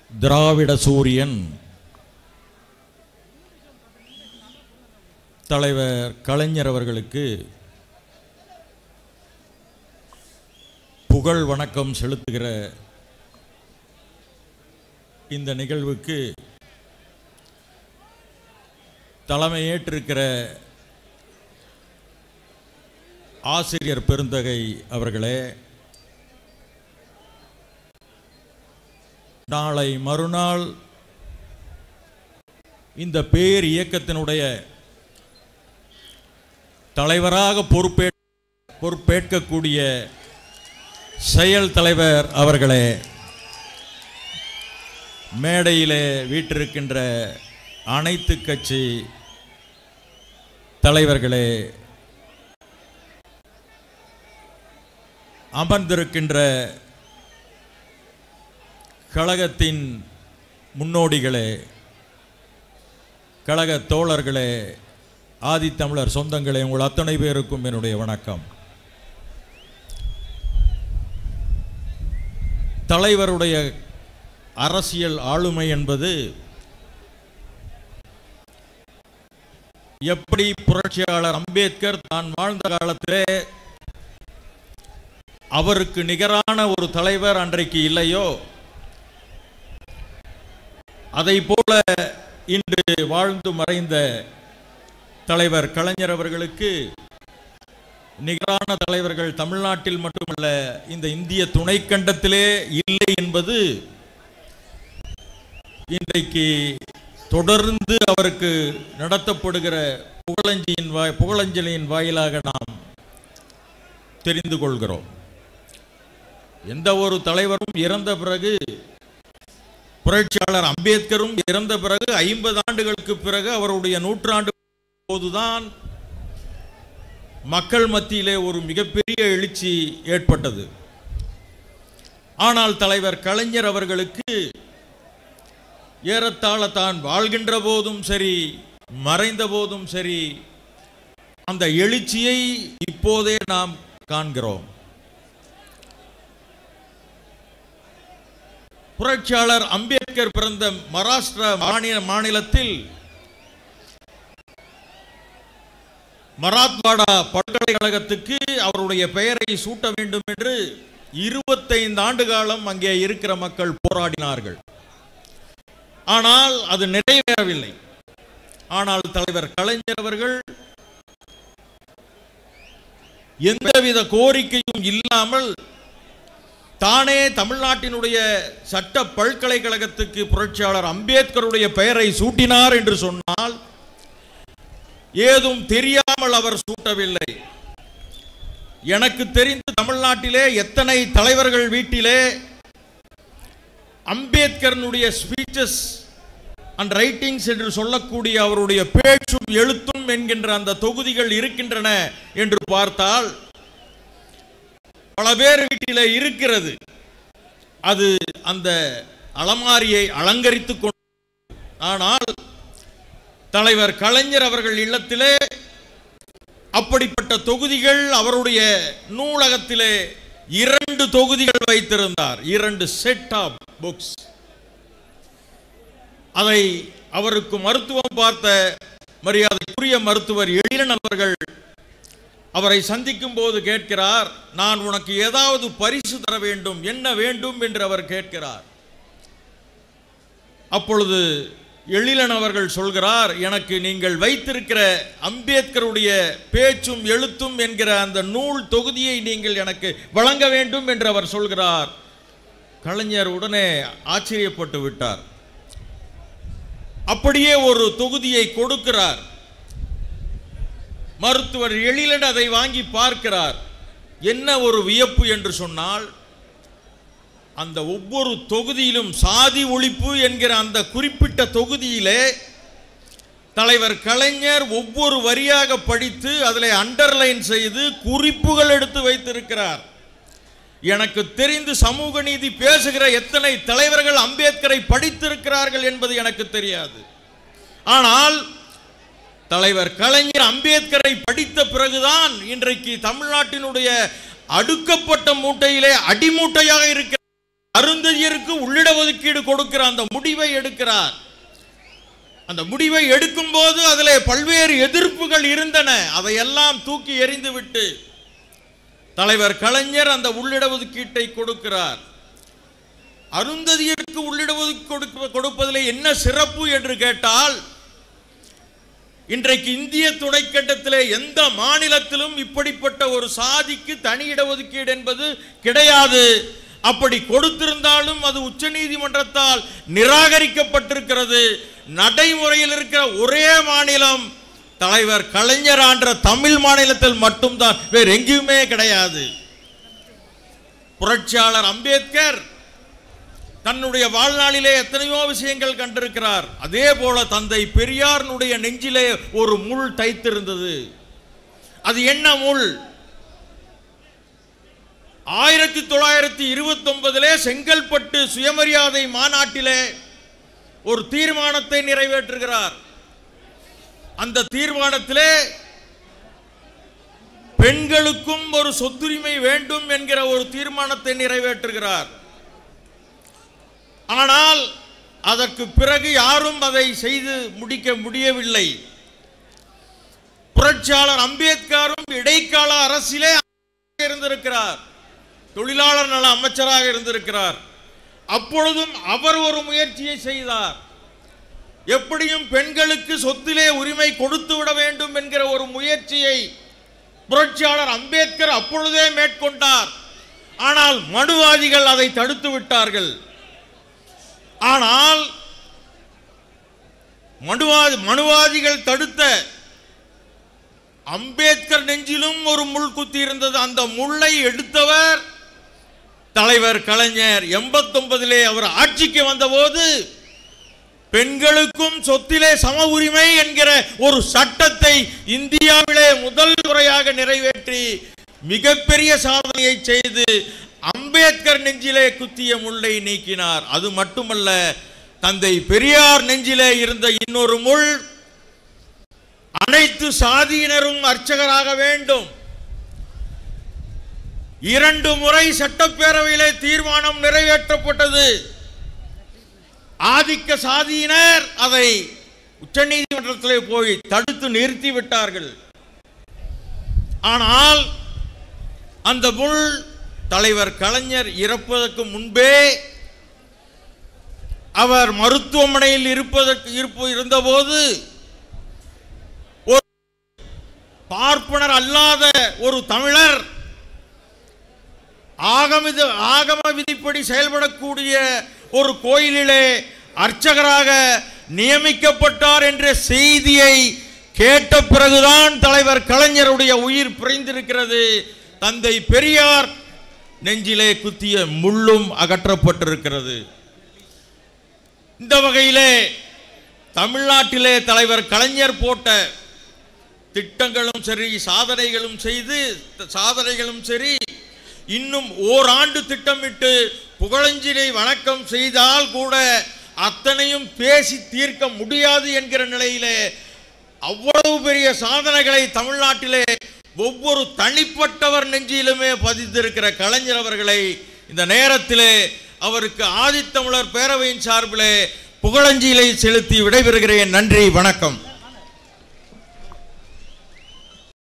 திராவிட சூரியன் தலைவர் கலைஞர் அவர்களுக்கு புகழ் வணக்கம் செலுத்துகிற இந்த நிகழ்வுக்கு தலைமையேற்றிருக்கிற ஆசிரியர் பெருந்தகை அவர்களே நாளை மறுநாள் இந்த பேர் இயக்கத்தினுடைய தலைவராக பொறுப்பே பொறுப்பேற்கக்கூடிய செயல் தலைவர் அவர்களே மேடையிலே வீற்றிருக்கின்ற அனைத்து கட்சி தலைவர்களே அமர்ந்திருக்கின்ற கழகத்தின் முன்னோடிகளே கழக தோழர்களே ஆதித்தமிழர் சொந்தங்களே உங்கள் அத்தனை பேருக்கும் என்னுடைய வணக்கம் தலைவருடைய அரசியல் ஆளுமை என்பது எப்படி புரட்சியாளர் அம்பேத்கர் தான் வாழ்ந்த காலத்திலே அவருக்கு நிகரான ஒரு தலைவர் அன்றைக்கு இல்லையோ அதை போல இன்று வாழ்ந்து மறைந்த தலைவர் கலைஞர் அவர்களுக்கு நிகரான தலைவர்கள் தமிழ்நாட்டில் மட்டுமல்ல இந்த இந்திய துணைக்கண்டத்திலே இல்லை என்பது இன்றைக்கு தொடர்ந்து அவருக்கு நடத்தப்படுகிற புகழஞ்சியின் வாய் புகழஞ்சலியின் வாயிலாக நாம் தெரிந்து கொள்கிறோம் எந்த ஒரு தலைவரும் இறந்த பிறகு புரட்சியாளர் அம்பேத்கரும் இறந்த பிறகு ஐம்பது ஆண்டுகளுக்கு பிறகு அவருடைய நூற்றாண்டு போதுதான் மக்கள் மத்தியிலே ஒரு மிகப்பெரிய எழுச்சி ஏற்பட்டது ஆனால் தலைவர் கலைஞர் அவர்களுக்கு ஏறத்தாழ தான் வாழ்கின்ற போதும் சரி மறைந்த போதும் சரி அந்த எழுச்சியை இப்போதே நாம் காண்கிறோம் புரட்சியாளர் அம்பேத்கர் பிறந்த மகாராஷ்டிரா மாநில மாநிலத்தில் மராத்வாடா பல்கலைக்கழகத்துக்கு அவருடைய பெயரை சூட்ட வேண்டும் என்று இருபத்தைந்து ஆண்டு காலம் அங்கே இருக்கிற மக்கள் போராடினார்கள் ஆனால் அது நிறைவேறவில்லை ஆனால் தலைவர் கலைஞர் அவர்கள் எந்தவித கோரிக்கையும் இல்லாமல் தானே தமிழ்நாட்டினுடைய சட்ட பல்கலைக்கழகத்துக்கு புரட்சியாளர் அம்பேத்கருடைய பெயரை சூட்டினார் என்று சொன்னால் ஏதும் தெரியாமல் அவர் சூட்டவில்லை எனக்கு தெரிந்து தமிழ்நாட்டிலே எத்தனை தலைவர்கள் வீட்டிலே அம்பேத்கரனுடைய ஸ்பீச்சஸ் அண்ட் ரைட்டிங்ஸ் என்று சொல்லக்கூடிய அவருடைய பேச்சும் எழுத்தும் என்கின்ற அந்த தொகுதிகள் இருக்கின்றன என்று பார்த்தால் பல பேர் வீட்டிலே இருக்கிறது அது அந்த அலமாரியை அலங்கரித்துக் கொண்டு ஆனால் தலைவர் கலைஞர் அவர்கள் இல்லத்திலே அப்படிப்பட்ட தொகுதிகள் அவருடைய நூலகத்திலே இரண்டு தொகுதிகள் வைத்திருந்தார் இரண்டு செட் ஆஃப் புக்ஸ் அதை அவருக்கு மருத்துவம் பார்த்த மரியாதைக்குரிய மருத்துவர் எழிலன் அவர்கள் அவரை சந்திக்கும் போது கேட்கிறார் நான் உனக்கு ஏதாவது பரிசு தர வேண்டும் என்ன வேண்டும் என்று அவர் கேட்கிறார் அப்பொழுது எழிலன் அவர்கள் சொல்கிறார் எனக்கு நீங்கள் வைத்திருக்கிற அம்பேத்கருடைய பேச்சும் எழுத்தும் என்கிற அந்த நூல் தொகுதியை நீங்கள் எனக்கு வழங்க வேண்டும் என்று அவர் சொல்கிறார் கலைஞர் உடனே ஆச்சரியப்பட்டு விட்டார் அப்படியே ஒரு தொகுதியை கொடுக்கிறார் மருத்துவர் எழிலன் அதை வாங்கி பார்க்கிறார் என்ன ஒரு வியப்பு என்று சொன்னால் அந்த ஒவ்வொரு தொகுதியிலும் சாதி ஒழிப்பு என்கிற அந்த குறிப்பிட்ட தொகுதியிலே தலைவர் கலைஞர் ஒவ்வொரு வரியாக படித்து அதில் அண்டர்லைன் செய்து குறிப்புகள் எடுத்து வைத்திருக்கிறார் எனக்கு தெரிந்து சமூக நீதி பேசுகிற எத்தனை தலைவர்கள் அம்பேத்கரை படித்திருக்கிறார்கள் என்பது எனக்கு தெரியாது ஆனால் தலைவர் கலைஞர் அம்பேத்கரை படித்த பிறகுதான் இன்றைக்கு தமிழ்நாட்டினுடைய அடுக்கப்பட்ட மூட்டையிலே அடிமூட்டையாக இருக்கிற அருந்ததியருக்கு உள்ளிட ஒதுக்கீடு கொடுக்கிற அந்த முடிவை எடுக்கிறார் அந்த முடிவை எடுக்கும்போது அதிலே பல்வேறு எதிர்ப்புகள் இருந்தன அதையெல்லாம் தூக்கி எறிந்துவிட்டு தலைவர் கலைஞர் அந்த உள்ளிட ஒதுக்கீட்டை கொடுக்கிறார் அருந்ததியருக்கு உள்ளிட ஒதுக்கீடு கொடுப்பதில் என்ன சிறப்பு என்று கேட்டால் இன்றைக்கு இந்திய துணைக்கண்டத்திலே எந்த மாநிலத்திலும் இப்படிப்பட்ட ஒரு சாதிக்கு தனி இடஒதுக்கீடு என்பது கிடையாது அப்படி கொடுத்திருந்தாலும் அது உச்சநீதிமன்றத்தால் நிராகரிக்கப்பட்டிருக்கிறது நடைமுறையில் இருக்கிற ஒரே மாநிலம் தலைவர் கலைஞர் ஆன்ற தமிழ் மாநிலத்தில் மட்டும்தான் வேறு எங்கேயுமே கிடையாது புரட்சியாளர் அம்பேத்கர் தன்னுடைய வாழ்நாளிலே எத்தனையோ விஷயங்கள் கண்டிருக்கிறார் அதே போல தந்தை பெரியார்னுடைய நெஞ்சிலே ஒரு முள் தைத்திருந்தது அது என்ன முள் ஆயிரத்தி தொள்ளாயிரத்தி இருபத்தி ஒன்பதிலே செங்கல்பட்டு சுயமரியாதை மாநாட்டிலே ஒரு தீர்மானத்தை நிறைவேற்றுகிறார் அந்த தீர்மானத்திலே பெண்களுக்கும் ஒரு சொத்துரிமை வேண்டும் என்கிற ஒரு தீர்மானத்தை நிறைவேற்றுகிறார் ஆனால் அதற்கு பிறகு யாரும் அதை செய்து முடிக்க முடியவில்லை புரட்சியாளர் அம்பேத்கரும் இடைக்கால அரசிலே இருந்திருக்கிறார் தொழிலாளர் நல அமைச்சராக இருந்திருக்கிறார் அப்பொழுதும் அவர் ஒரு முயற்சியை செய்தார் எப்படியும் பெண்களுக்கு சொத்திலே உரிமை கொடுத்து விட வேண்டும் என்கிற ஒரு முயற்சியை புரட்சியாளர் அம்பேத்கர் அப்பொழுதே மேற்கொண்டார் ஆனால் மனுவாதிகள் அதை தடுத்து விட்டார்கள் ஆனால் மனுவாதி மனுவாதிகள் தடுத்த அம்பேத்கர் நெஞ்சிலும் ஒரு முள் குத்தி இருந்தது அந்த முள்ளை எடுத்தவர் தலைவர் கலைஞர் எண்பத்தொன்பதிலே அவர் ஆட்சிக்கு வந்தபோது பெண்களுக்கும் சொத்திலே சம உரிமை என்கிற ஒரு சட்டத்தை இந்தியாவிலே முதல் முறையாக நிறைவேற்றி மிகப்பெரிய சாதனையை செய்து அம்பேத்கர் நெஞ்சிலே குத்திய முள்ளை நீக்கினார் அது மட்டுமல்ல தந்தை பெரியார் நெஞ்சிலே இருந்த இன்னொரு முள் அனைத்து சாதியினரும் அர்ச்சகராக வேண்டும் இரண்டு முறை சட்டப்பேரவையிலே தீர்மானம் நிறைவேற்றப்பட்டது ஆதிக்க சாதியினர் அதை உச்சநீதிமன்றத்திலே போய் தடுத்து நிறுத்தி விட்டார்கள் ஆனால் அந்த முள் தலைவர் கலைஞர் இறப்பதற்கு முன்பே அவர் மருத்துவமனையில் இருப்பதற்கு இருப்பு இருந்தபோது ஒரு பார்ப்பனர் அல்லாத ஒரு தமிழர் ஆகமித ஆகம விதிப்படி செயல்படக்கூடிய ஒரு கோயிலிலே அர்ச்சகராக நியமிக்கப்பட்டார் என்ற செய்தியை கேட்ட பிறகுதான் தலைவர் கலைஞருடைய உயிர் பிரிந்திருக்கிறது தந்தை பெரியார் நெஞ்சிலே குத்திய முள்ளும் அகற்றப்பட்டிருக்கிறது இந்த வகையிலே தமிழ்நாட்டிலே தலைவர் கலைஞர் போட்ட திட்டங்களும் சரி சாதனைகளும் செய்து சாதனைகளும் சரி இன்னும் ஓராண்டு திட்டமிட்டு புகழஞ்சினை வணக்கம் செய்தால் கூட அத்தனையும் பேசி தீர்க்க முடியாது என்கிற நிலையிலே அவ்வளவு பெரிய சாதனைகளை தமிழ்நாட்டிலே ஒவ்வொரு தனிப்பட்டவர் நெஞ்சிலுமே பதித்திருக்கிற கலைஞர் அவர்களை இந்த நேரத்திலே அவருக்கு ஆதித்தமிழர் பேரவையின் சார்பிலே புகழஞ்சியிலை செலுத்தி விடைபெறுகிறேன் நன்றி வணக்கம்